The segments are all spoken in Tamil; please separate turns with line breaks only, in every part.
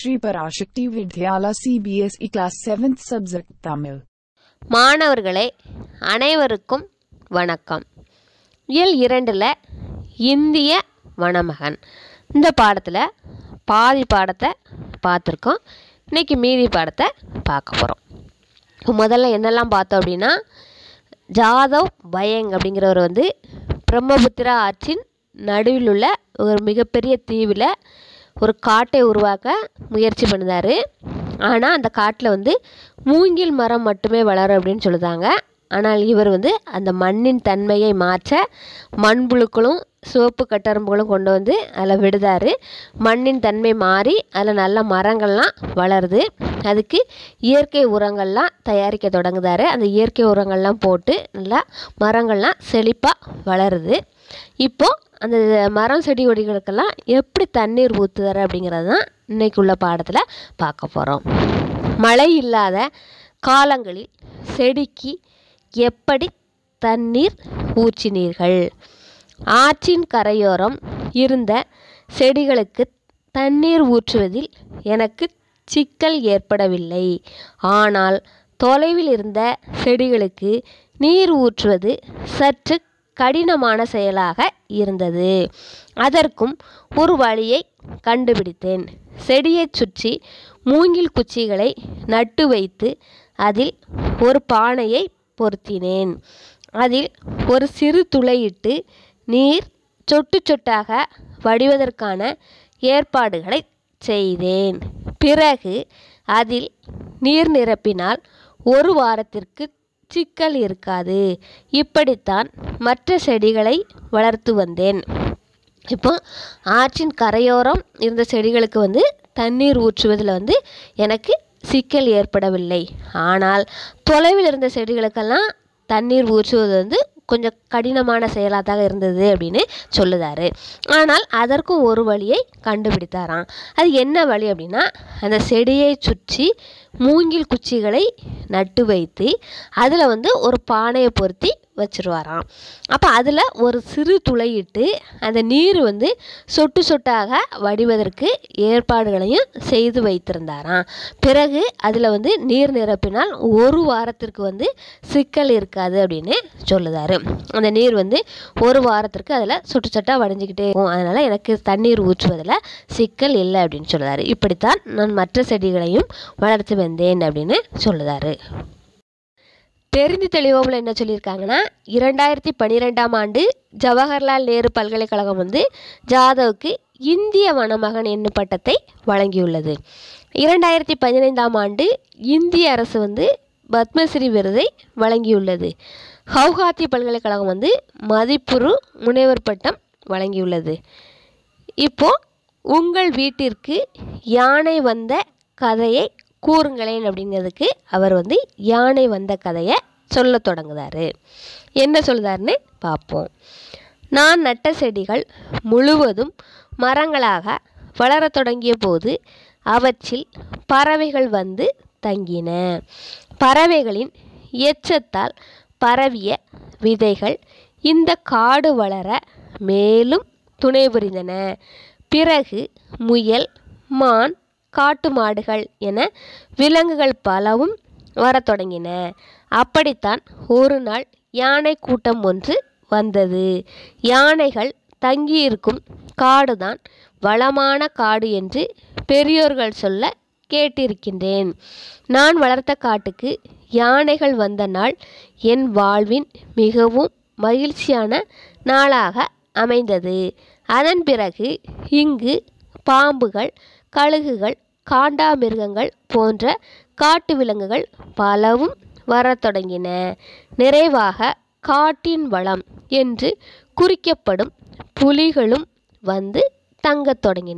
Shri Parashakti Vidyala CBSE Class 7th Subject Tamil.
மாணவர்களே அனைவருக்கும் வணக்கம் இயல் இரண்டில் இந்திய வனமகன் இந்த பாடத்தில் பாதி பாடத்தை பார்த்துருக்கோம் இன்னைக்கு மீதி பாடத்தை பார்க்க போகிறோம் முதல்ல என்னெல்லாம் பார்த்தோம் அப்படின்னா ஜாதவ் பயங் அப்படிங்கிறவர் வந்து பிரம்மபுத்திரா ஆற்றின் நடுவில் உள்ள ஒரு மிகப்பெரிய தீவில் ஒரு காட்டை உருவாக்க முயற்சி பண்ணுதார் ஆனால் அந்த காட்டில் வந்து மூங்கில் மரம் மட்டுமே வளரும் அப்படின்னு சொல்லுதாங்க ஆனால் இவர் வந்து அந்த மண்ணின் தன்மையை மாற்ற மண்புழுக்களும் சிவப்பு கட்டரும்புகளும் கொண்டு வந்து அதில் விடுதார் மண்ணின் தன்மை மாறி அதில் நல்ல மரங்கள்லாம் வளருது அதுக்கு இயற்கை உரங்கள்லாம் தயாரிக்க தொடங்குதார் அந்த இயற்கை உரங்கள்லாம் போட்டு நல்லா மரங்கள்லாம் செழிப்பாக வளருது இப்போது அந்த மரம் செடி கொடிகளுக்கெல்லாம் எப்படி தண்ணீர் ஊற்றுதார் அப்படிங்கிறது தான் இன்னைக்குள்ள பாடத்தில் பார்க்க போகிறோம் மழை இல்லாத காலங்களில் செடிக்கு எப்படி தண்ணீர் ஊற்றினீர்கள் ஆற்றின் கரையோரம் இருந்த செடிகளுக்கு தண்ணீர் ஊற்றுவதில் எனக்கு சிக்கல் ஏற்படவில்லை ஆனால் தொலைவில் இருந்த செடிகளுக்கு நீர் ஊற்றுவது சற்று கடினமான செயலாக இருந்தது அதற்கும் ஒரு வழியை கண்டுபிடித்தேன் செடியைச் சுற்றி மூங்கில் குச்சிகளை நட்டு வைத்து அதில் ஒரு பானையை பொருத்தினேன் அதில் ஒரு சிறு துளையிட்டு நீர் சொட்டு சொட்டாக வடிவதற்கான ஏற்பாடுகளை செய்தேன் பிறகு அதில் நீர் நிரப்பினால் ஒரு வாரத்திற்கு சிக்கல் இருக்காது இப்படித்தான் மற்ற செடிகளை வளர்த்து வந்தேன் இப்போ ஆற்றின் கரையோரம் இருந்த செடிகளுக்கு வந்து தண்ணீர் ஊற்றுவதில் வந்து எனக்கு சிக்கல் ஏற்படவில்லை ஆனால் தொலைவில் இருந்த செடிகளுக்கெல்லாம் தண்ணீர் ஊற்றுவது வந்து கொஞ்சம் கடினமான செயலாக தான் இருந்தது அப்படின்னு சொல்லுதாரு ஆனால் அதற்கும் ஒரு வழியை கண்டுபிடித்தாராம் அது என்ன வழி அப்படின்னா அந்த செடியை சுற்றி மூங்கில் குச்சிகளை நட்டு வைத்து அதில் வந்து ஒரு பானையை பொருத்தி வச்சுருவாராம் அப்போ அதில் ஒரு சிறு துளையிட்டு அந்த நீர் வந்து சொட்டு சொட்டாக வடிவதற்கு ஏற்பாடுகளையும் செய்து வைத்திருந்தாராம் பிறகு அதில் வந்து நீர் நிரப்பினால் ஒரு வாரத்திற்கு வந்து சிக்கல் இருக்காது அப்படின்னு சொல்லுதாரு அந்த நீர் வந்து ஒரு வாரத்திற்கு அதில் சொட்டு சொட்டாக வடிஞ்சிக்கிட்டே இருக்கும் அதனால் எனக்கு தண்ணீர் ஊற்றுவதில் சிக்கல் இல்லை அப்படின்னு சொல்லுதாரு இப்படித்தான் நான் மற்ற செடிகளையும் வளர்த்து வந்தேன் அப்படின்னு சொல்லுதாரு தெரிந்து தெளிவோமில் என்ன சொல்லியிருக்காங்கன்னா இரண்டாயிரத்தி பன்னிரெண்டாம் ஆண்டு ஜவஹர்லால் நேரு பல்கலைக்கழகம் வந்து ஜாதவுக்கு இந்திய வனமகன் என்னும் பட்டத்தை வழங்கியுள்ளது இரண்டாயிரத்தி பதினைந்தாம் ஆண்டு இந்திய அரசு வந்து பத்மஸ்ரீ விருதை வழங்கியுள்ளது ஹவுகாத்தி பல்கலைக்கழகம் வந்து மதிப்புறு முனைவர் பட்டம் வழங்கியுள்ளது இப்போ உங்கள் வீட்டிற்கு யானை வந்த கதையை கூறுங்களேன் அப்படிங்கிறதுக்கு அவர் வந்து யானை வந்த கதையை சொல்ல தொடங்குதாரு என்ன சொல்லுதாருன்னு பார்ப்போம் நான் நட்ட செடிகள் முழுவதும் மரங்களாக வளரத் தொடங்கிய போது அவற்றில் பறவைகள் வந்து தங்கின பறவைகளின் எச்சத்தால் பரவிய விதைகள் இந்த காடு வளர மேலும் துணை புரிந்தன பிறகு முயல் மான் காட்டு மாடுகள் என விலங்குகள் பலவும் வரத் தொடங்கின அப்படித்தான் ஒரு நாள் யானை கூட்டம் ஒன்று வந்தது யானைகள் தங்கியிருக்கும் காடுதான் வளமான காடு என்று பெரியோர்கள் சொல்ல கேட்டிருக்கின்றேன் நான் வளர்த்த காட்டுக்கு யானைகள் வந்த நாள் என் வாழ்வின் மிகவும் மகிழ்ச்சியான நாளாக அமைந்தது அதன் பிறகு இங்கு பாம்புகள் கழுகுகள் காண்டாமிருகங்கள் போன்ற காட்டு விலங்குகள் பலவும் வரத் தொடங்கின நிறைவாக காட்டின் வளம் என்று குறிக்கப்படும் புலிகளும் வந்து தங்கத் தொடங்கின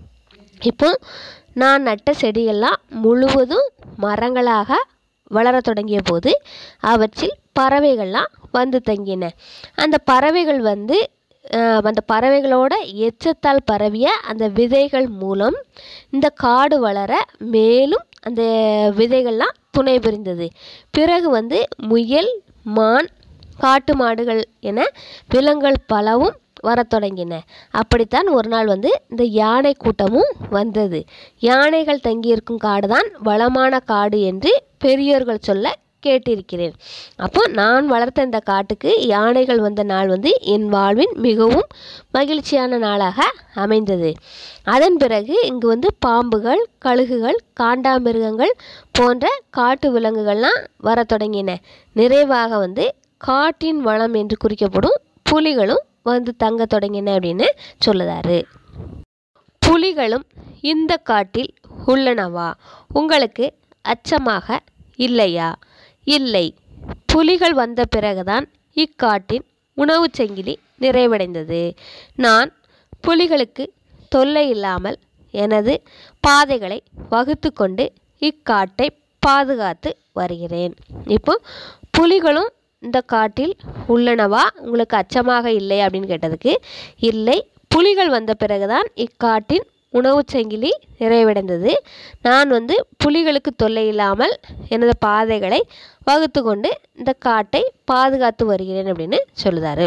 இப்போ நான் நட்ட செடியெல்லாம் முழுவதும் மரங்களாக வளரத் தொடங்கிய போது அவற்றில் பறவைகள்லாம் வந்து தங்கின அந்த பறவைகள் வந்து அந்த பறவைகளோட எச்சத்தால் பரவிய அந்த விதைகள் மூலம் இந்த காடு வளர மேலும் அந்த விதைகள்லாம் துணை புரிந்தது பிறகு வந்து முயல் மான் காட்டு மாடுகள் என விலங்குகள் பலவும் வரத் தொடங்கின அப்படித்தான் ஒரு நாள் வந்து இந்த யானை கூட்டமும் வந்தது யானைகள் தங்கியிருக்கும் காடு தான் வளமான காடு என்று பெரியோர்கள் சொல்ல கேட்டிருக்கிறேன் அப்போ நான் வளர்த்த இந்த காட்டுக்கு யானைகள் வந்த நாள் வந்து என் வாழ்வின் மிகவும் மகிழ்ச்சியான நாளாக அமைந்தது அதன் பிறகு இங்கு வந்து பாம்புகள் கழுகுகள் காண்டாமிருகங்கள் போன்ற காட்டு விலங்குகள்லாம் வரத் தொடங்கின நிறைவாக வந்து காட்டின் வளம் என்று குறிக்கப்படும் புலிகளும் வந்து தங்க தொடங்கின அப்படின்னு சொல்லுதாரு புலிகளும் இந்த காட்டில் உள்ளனவா உங்களுக்கு அச்சமாக இல்லையா இல்லை புலிகள் வந்த பிறகுதான் இக்காட்டின் உணவுச் சங்கிலி நிறைவடைந்தது நான் புலிகளுக்கு தொல்லை இல்லாமல் எனது பாதைகளை வகுத்து கொண்டு இக்காட்டை பாதுகாத்து வருகிறேன் இப்போ புலிகளும் இந்த காட்டில் உள்ளனவா உங்களுக்கு அச்சமாக இல்லை அப்படின்னு கேட்டதுக்கு இல்லை புலிகள் வந்த பிறகுதான் இக்காட்டின் உணவுச் சங்கிலி நிறைவடைந்தது நான் வந்து புலிகளுக்கு தொல்லை இல்லாமல் எனது பாதைகளை வகுத்து கொண்டு இந்த காட்டை பாதுகாத்து வருகிறேன் அப்படின்னு சொல்லுதாரு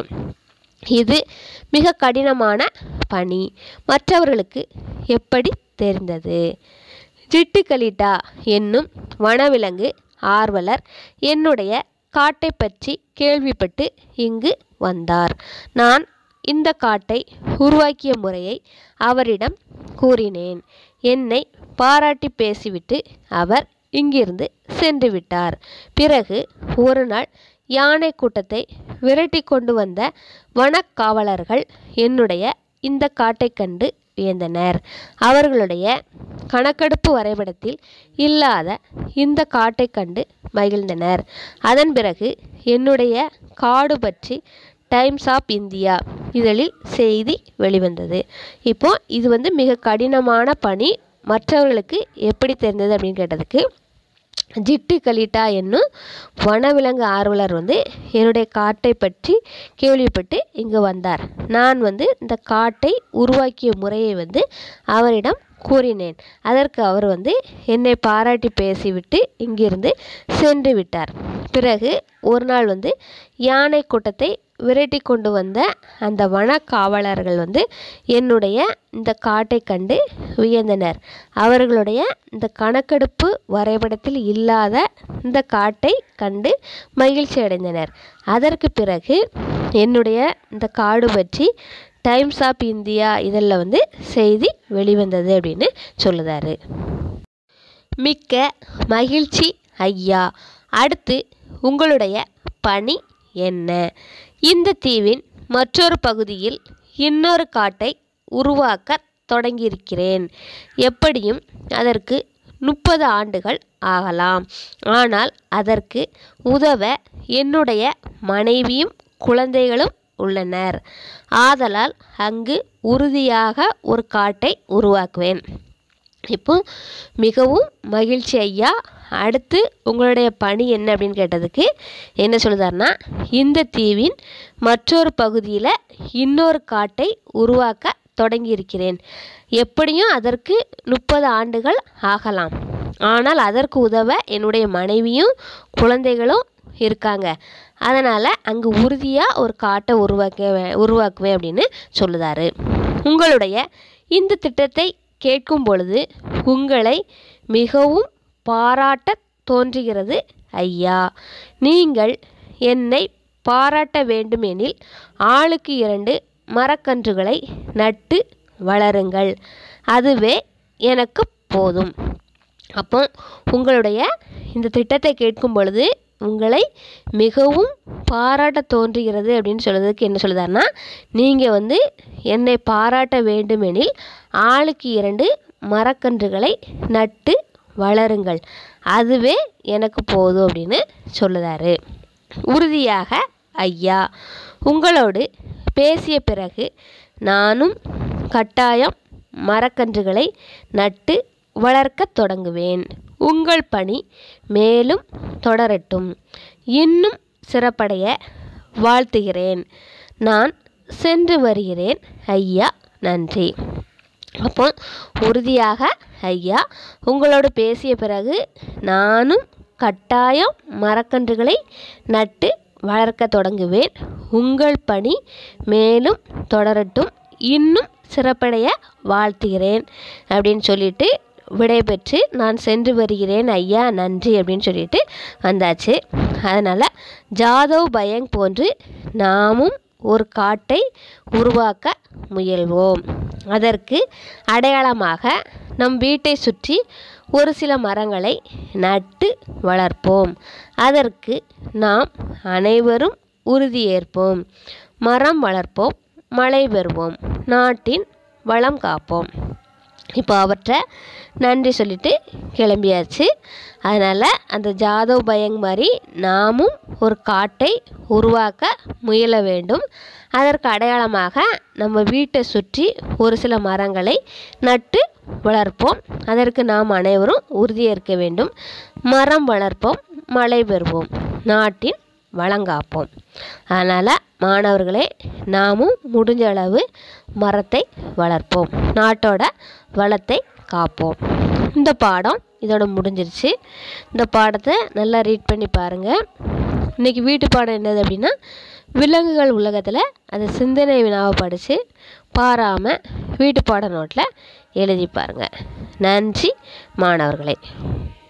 இது மிக கடினமான பணி மற்றவர்களுக்கு எப்படி தெரிந்தது ஜிட்டுக்கலிட்டா என்னும் வனவிலங்கு ஆர்வலர் என்னுடைய காட்டை பற்றி கேள்விப்பட்டு இங்கு வந்தார் நான் இந்த காட்டை உருவாக்கிய முறையை அவரிடம் கூறினேன் என்னை பாராட்டி பேசிவிட்டு அவர் இங்கிருந்து சென்று விட்டார் பிறகு ஒரு நாள் யானை கூட்டத்தை விரட்டி கொண்டு வந்த வனக்காவலர்கள் என்னுடைய இந்த காட்டை கண்டு வியந்தனர் அவர்களுடைய கணக்கெடுப்பு வரைபடத்தில் இல்லாத இந்த காட்டை கண்டு மகிழ்ந்தனர் அதன் பிறகு என்னுடைய காடு பற்றி டைம்ஸ் ஆஃப் இந்தியா இதழில் செய்தி வெளிவந்தது இப்போ இது வந்து மிக கடினமான பணி மற்றவர்களுக்கு எப்படி தெரிந்தது அப்படின்னு கேட்டதுக்கு ஜிட்டு கலிட்டா என்னும் வனவிலங்கு ஆர்வலர் வந்து என்னுடைய காட்டை பற்றி கேள்விப்பட்டு இங்கு வந்தார் நான் வந்து இந்த காட்டை உருவாக்கிய முறையை வந்து அவரிடம் கூறினேன் அதற்கு அவர் வந்து என்னை பாராட்டி பேசிவிட்டு இங்கிருந்து சென்று விட்டார் பிறகு ஒரு நாள் வந்து யானை கூட்டத்தை விரட்டி கொண்டு வந்த அந்த வன காவலர்கள் வந்து என்னுடைய இந்த காட்டை கண்டு வியந்தனர் அவர்களுடைய இந்த கணக்கெடுப்பு வரைபடத்தில் இல்லாத இந்த காட்டை கண்டு மகிழ்ச்சி அடைந்தனர் அதற்கு பிறகு என்னுடைய இந்த காடு பற்றி டைம்ஸ் ஆஃப் இந்தியா இதழில் வந்து செய்தி வெளிவந்தது அப்படின்னு சொல்லுதாரு மிக்க மகிழ்ச்சி ஐயா அடுத்து உங்களுடைய பணி என்ன இந்த தீவின் மற்றொரு பகுதியில் இன்னொரு காட்டை உருவாக்க தொடங்கியிருக்கிறேன் எப்படியும் அதற்கு முப்பது ஆண்டுகள் ஆகலாம் ஆனால் அதற்கு உதவ என்னுடைய மனைவியும் குழந்தைகளும் உள்ளனர் ஆதலால் அங்கு உறுதியாக ஒரு காட்டை உருவாக்குவேன் இப்போ மிகவும் மகிழ்ச்சி ஐயா அடுத்து உங்களுடைய பணி என்ன அப்படின்னு கேட்டதுக்கு என்ன சொல்லுதாருன்னா இந்த தீவின் மற்றொரு பகுதியில் இன்னொரு காட்டை உருவாக்க தொடங்கியிருக்கிறேன் எப்படியும் அதற்கு முப்பது ஆண்டுகள் ஆகலாம் ஆனால் அதற்கு உதவ என்னுடைய மனைவியும் குழந்தைகளும் இருக்காங்க அதனால் அங்கு உறுதியாக ஒரு காட்டை உருவாக்க உருவாக்குவேன் அப்படின்னு சொல்லுதாரு உங்களுடைய இந்த திட்டத்தை கேட்கும் பொழுது உங்களை மிகவும் பாராட்ட தோன்றுகிறது ஐயா நீங்கள் என்னை பாராட்ட வேண்டுமெனில் ஆளுக்கு இரண்டு மரக்கன்றுகளை நட்டு வளருங்கள் அதுவே எனக்கு போதும் அப்போ உங்களுடைய இந்த திட்டத்தை கேட்கும் பொழுது உங்களை மிகவும் பாராட்ட தோன்றுகிறது அப்படின்னு சொல்கிறதுக்கு என்ன சொல்லுதாருன்னா நீங்கள் வந்து என்னை பாராட்ட வேண்டுமெனில் ஆளுக்கு இரண்டு மரக்கன்றுகளை நட்டு வளருங்கள் அதுவே எனக்கு போதும் அப்படின்னு சொல்லுதாரு உறுதியாக ஐயா உங்களோடு பேசிய பிறகு நானும் கட்டாயம் மரக்கன்றுகளை நட்டு வளர்க்கத் தொடங்குவேன் உங்கள் பணி மேலும் தொடரட்டும் இன்னும் சிறப்படைய வாழ்த்துகிறேன் நான் சென்று வருகிறேன் ஐயா நன்றி அப்போ உறுதியாக ஐயா உங்களோடு பேசிய பிறகு நானும் கட்டாயம் மரக்கன்றுகளை நட்டு வளர்க்க தொடங்குவேன் உங்கள் பணி மேலும் தொடரட்டும் இன்னும் சிறப்படைய வாழ்த்துகிறேன் அப்படின்னு சொல்லிட்டு விடைபெற்று நான் சென்று வருகிறேன் ஐயா நன்றி அப்படின்னு சொல்லிட்டு வந்தாச்சு அதனால் ஜாதவ் பயங் போன்று நாமும் ஒரு காட்டை உருவாக்க முயல்வோம் அதற்கு அடையாளமாக நம் வீட்டை சுற்றி ஒரு சில மரங்களை நட்டு வளர்ப்போம் அதற்கு நாம் அனைவரும் உறுதியேற்போம் மரம் வளர்ப்போம் மழை பெறுவோம் நாட்டின் வளம் காப்போம் இப்போ அவற்றை நன்றி சொல்லிட்டு கிளம்பியாச்சு அதனால் அந்த ஜாதவ் பயங் மாதிரி நாமும் ஒரு காட்டை உருவாக்க முயல வேண்டும் அதற்கு அடையாளமாக நம்ம வீட்டை சுற்றி ஒரு சில மரங்களை நட்டு வளர்ப்போம் அதற்கு நாம் அனைவரும் உறுதியேற்க வேண்டும் மரம் வளர்ப்போம் மழை பெறுவோம் நாட்டின் வளங்காப்போம் அதனால் மாணவர்களே நாமும் முடிஞ்ச அளவு மரத்தை வளர்ப்போம் நாட்டோட வளத்தை காப்போம் இந்த பாடம் இதோட முடிஞ்சிருச்சு இந்த பாடத்தை நல்லா ரீட் பண்ணி பாருங்கள் இன்றைக்கி வீட்டு பாடம் என்னது அப்படின்னா விலங்குகள் உலகத்தில் அந்த சிந்தனை வினாவை படித்து பாராமல் வீட்டு பாட நோட்டில் எழுதி பாருங்கள் நன்றி மாணவர்களே